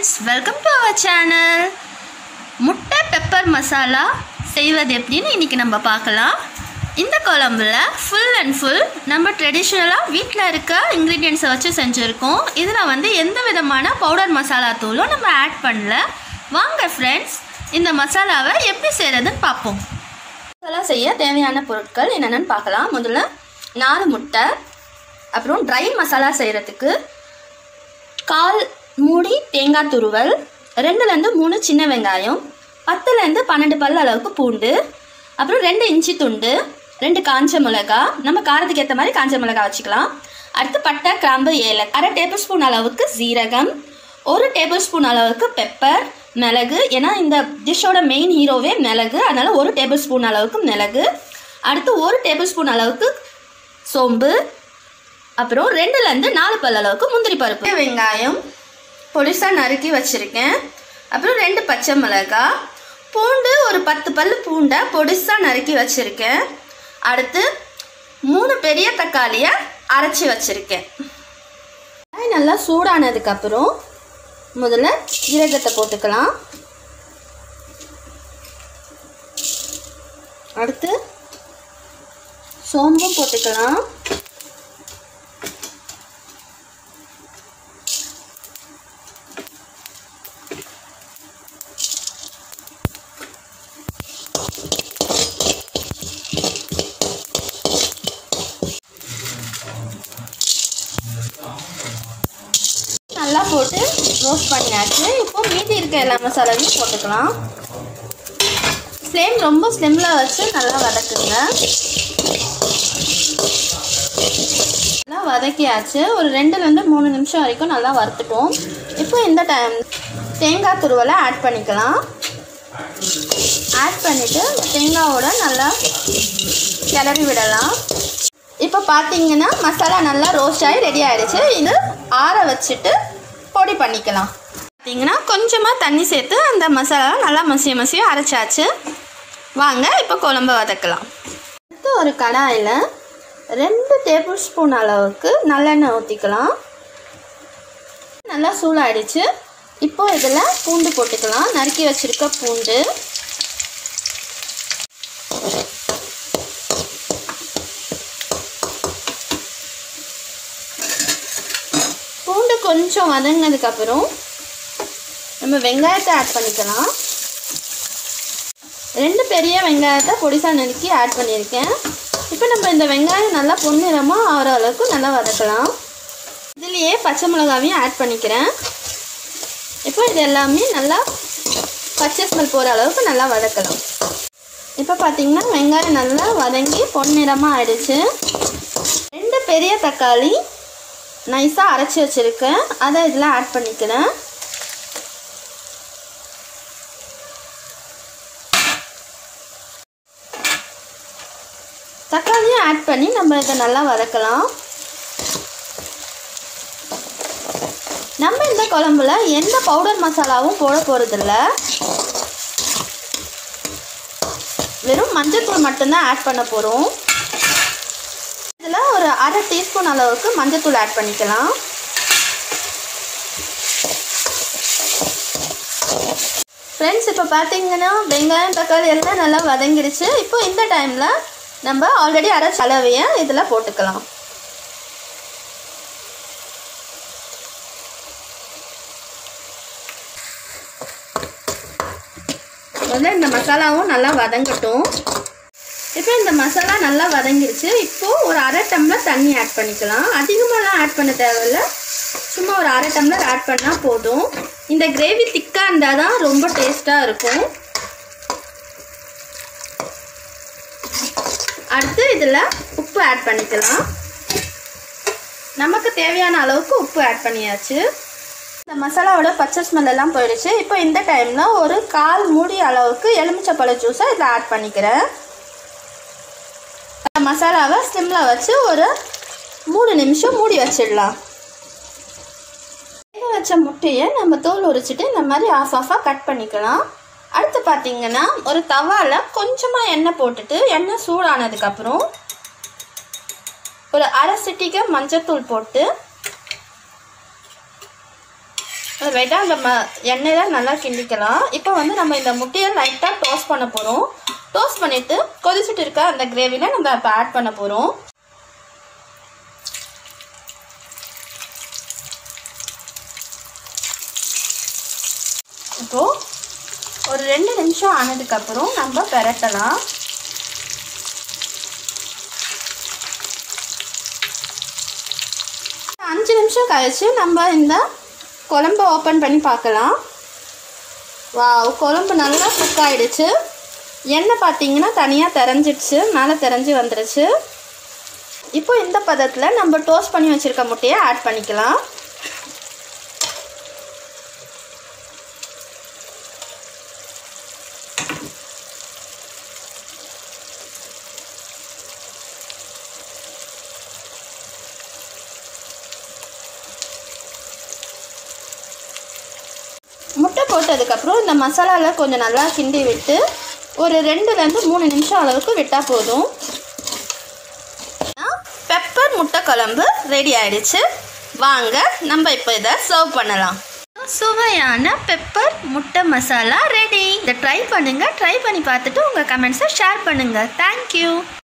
friends welcome to our channel முட்டை pepper masala செய்வது எப்படின்னு இன்றைக்கி நம்ம பார்க்கலாம் இந்த குழம்புல ஃபுல் அண்ட் ஃபுல் நம்ம ட்ரெடிஷ்னலாக வீட்டில் இருக்க இன்க்ரீடியன்ஸை வச்சு செஞ்சுருக்கோம் இதில் வந்து எந்த விதமான பவுடர் மசாலா தூளும் நம்ம ஆட் பண்ணல வாங்க ஃப்ரெண்ட்ஸ் இந்த மசாலாவை எப்படி செய்கிறதுன்னு பார்ப்போம் மசாலா செய்ய தேவையான பொருட்கள் என்னென்னு பார்க்கலாம் முதல்ல நாலு முட்டை அப்புறம் ட்ரை மசாலா செய்கிறதுக்கு கால் மூடி தேங்காய் துருவல் ரெண்டுலேருந்து மூணு சின்ன வெங்காயம் பத்துலேருந்து பன்னெண்டு பல் அளவுக்கு பூண்டு அப்புறம் ரெண்டு இன்ச்சி துண்டு ரெண்டு காஞ்ச மிளகா நம்ம காரத்துக்கு ஏற்ற மாதிரி காஞ்ச மிளகா வச்சுக்கலாம் அடுத்து பட்டை கிராம்பு ஏலை அரை டேபிள் ஸ்பூன் அளவுக்கு சீரகம் ஒரு டேபிள் ஸ்பூன் அளவுக்கு பெப்பர் மிளகு ஏன்னா இந்த டிஷ்ஷோட மெயின் ஹீரோவே மிளகு அதனால் ஒரு டேபிள் ஸ்பூன் அளவுக்கு மிளகு அடுத்து ஒரு டேபிள் ஸ்பூன் அளவுக்கு சோம்பு அப்புறம் ரெண்டுலேருந்து நாலு பல் அளவுக்கு முந்திரி பருப்பு வெங்காயம் பொடிசாக நறுக்கி வச்சுருக்கேன் அப்புறம் ரெண்டு பச்சை மிளகாய் பூண்டு ஒரு பத்து பல் பூண்டை பொடிசாக நறுக்கி வச்சுருக்கேன் அடுத்து மூணு பெரிய தக்காளியை அரைச்சி வச்சுருக்கேன் காய் நல்லா சூடானதுக்கப்புறம் முதல்ல ஜீரகத்தை போட்டுக்கலாம் அடுத்து சோம்பும் போட்டுக்கலாம் நல்லா போட்டு ரோஸ்ட் பண்ணியாச்சு இப்போ மீதி இருக்க எல்லா மசாலாவையும் போட்டுக்கலாம் ஃப்ளேம் ரொம்ப ஸ்லிம்மில் வச்சு நல்லா வதக்குங்க நல்லா வதக்கியாச்சு ஒரு ரெண்டுலேருந்து மூணு நிமிஷம் வரைக்கும் நல்லா வறுத்துட்டோம் இப்போ இந்த டைம் தேங்காய் துருவலை ஆட் பண்ணிக்கலாம் ஆட் பண்ணிவிட்டு தேங்காவோட நல்லா கிளறி விடலாம் இப்போ பார்த்தீங்கன்னா மசாலா நல்லா ரோஸ்ட் ஆகி ரெடி ஆகிடுச்சு இது ஆற வச்சுட்டு பொடி பண்ணிக்கலாம் பார்த்தீங்கன்னா கொஞ்சமாக தண்ணி சேர்த்து அந்த மசாலா நல்லா மசிய மசிய அரைச்சாச்சு வாங்க இப்போ குழம்ப வதக்கலாம் அடுத்து ஒரு கடாயில் ரெண்டு டேபிள் ஸ்பூன் அளவுக்கு நல்லெண்ணெய் ஊற்றிக்கலாம் நல்லா சூடாயிடுச்சு இப்போ இதில் பூண்டு போட்டுக்கலாம் நறுக்கி வச்சுருக்க பூண்டு பூண்டு கொஞ்சம் வதங்கினதுக்கப்புறம் நம்ம வெங்காயத்தை ஆட் பண்ணிக்கலாம் ரெண்டு பெரிய வெங்காயத்தை பொடிசாக நறுக்கி ஆட் பண்ணியிருக்கேன் இப்போ நம்ம இந்த வெங்காயம் நல்லா பொன்னிறமாக ஆகிற அளவுக்கு நல்லா வதக்கலாம் இதுலேயே பச்சை மிளகாவையும் ஆட் பண்ணிக்கிறேன் இப்போ இது எல்லாமே நல்லா பச்சை ஸ்மெல் போகிற அளவுக்கு நல்லா வதக்கலாம் இப்போ பார்த்தீங்கன்னா வெங்காயம் நல்லா வதங்கி பொன்னிறமாக ஆயிடுச்சு ரெண்டு பெரிய தக்காளி நைஸாக அரைச்சி வச்சுருக்கேன் அதை இதில் ஆட் பண்ணிக்கிறேன் தக்காளியும் ஆட் பண்ணி நம்ம இதை நல்லா வதக்கலாம் நம்ம இந்த குழம்புல எந்த பவுடர் மசாலாவும் போட போகிறதில்ல வெறும் மஞ்சள்தூள் மட்டும்தான் ஆட் பண்ண போகிறோம் இதில் ஒரு அரை டீஸ்பூன் அளவுக்கு மஞ்சள்தூள் ஆட் பண்ணிக்கலாம் ஃப்ரெண்ட்ஸ் இப்போ பார்த்தீங்கன்னா வெங்காயம் தக்காளி எல்லாம் நல்லா வதங்கிடுச்சு இப்போ இந்த டைமில் நம்ம ஆல்ரெடி அரைச்ச அளவையை இதில் போட்டுக்கலாம் முதல்ல இந்த மசாலாவும் நல்லா வதங்கட்டும் இப்போ இந்த மசாலா நல்லா வதங்கிருச்சு இப்போது ஒரு அரை டம்ளர் தண்ணி ஆட் பண்ணிக்கலாம் அதிகமாகலாம் ஆட் பண்ண தேவையில்ல சும்மா ஒரு அரை டம்ளர் ஆட் பண்ணால் போதும் இந்த கிரேவி திக்காக இருந்தால் தான் ரொம்ப டேஸ்ட்டாக இருக்கும் அடுத்து இதில் உப்பு ஆட் பண்ணிக்கலாம் நமக்கு தேவையான அளவுக்கு உப்பு ஆட் பண்ணியாச்சு இந்த மசாலாவோட பச்சை ஸ்மெல் எல்லாம் போயிடுச்சு இப்போ இந்த டைமில் ஒரு கால் மூடி அளவுக்கு எலுமிச்சப்பழ ஜூஸை இதில் ஆட் பண்ணிக்கிறேன் மசாலாவை ஸ்லிம்மில் வச்சு ஒரு மூணு நிமிஷம் மூடி வச்சிடலாம் வேக வச்ச முட்டையை நம்ம தோல் உரிச்சிட்டு இந்த மாதிரி ஆஃப் ஆஃபாக கட் பண்ணிக்கலாம் அடுத்து பார்த்தீங்கன்னா ஒரு தவாவில் கொஞ்சமாக எண்ணெய் போட்டுட்டு எண்ணெய் சூடானதுக்கப்புறம் ஒரு அரை சிட்டிக்கு மஞ்சத்தூள் போட்டு லைட்டாக அந்த ம எண்ணெயில் நல்லா கிண்டிக்கலாம் இப்போ வந்து நம்ம இந்த முட்டையை லைட்டாக டோஸ்ட் பண்ண போகிறோம் டோஸ்ட் பண்ணிவிட்டு கொதிச்சுட்டு இருக்க அந்த கிரேவியில் நம்ம இப்போ ஆட் பண்ண போகிறோம் இப்போது ஒரு ரெண்டு நிமிஷம் ஆனதுக்கப்புறம் நம்ம பெரட்டலாம் அஞ்சு நிமிஷம் கழிச்சு நம்ம இந்த குழம்பு ஓப்பன் பண்ணி பார்க்கலாம் வாவ் குழம்பு நல்லா குக் ஆகிடுச்சு எண்ணெய் பார்த்தீங்கன்னா தனியாக தெரிஞ்சிடுச்சு மேலே தெரிஞ்சு வந்துடுச்சு இப்போ இந்த பதத்தில் நம்ம டோஸ்ட் பண்ணி வச்சுருக்க முட்டையை ஆட் பண்ணிக்கலாம் முட்டை போட்டதுக்கப்புறம் இந்த மசாலாவில் கொஞ்சம் நல்லா கிண்டி விட்டு ஒரு ரெண்டுலேருந்து மூணு நிமிஷம் அளவுக்கு விட்டால் போதும் பெப்பர் முட்டை குழம்பு ரெடி ஆயிடுச்சு வாங்க நம்ம இப்போ இதை சர்வ் பண்ணலாம் சுவையான பெப்பர் முட்டை மசாலா ரெடி இதை ட்ரை பண்ணுங்கள் ட்ரை பண்ணி பார்த்துட்டு உங்கள் கமெண்ட்ஸை ஷேர் பண்ணுங்கள் தேங்க்யூ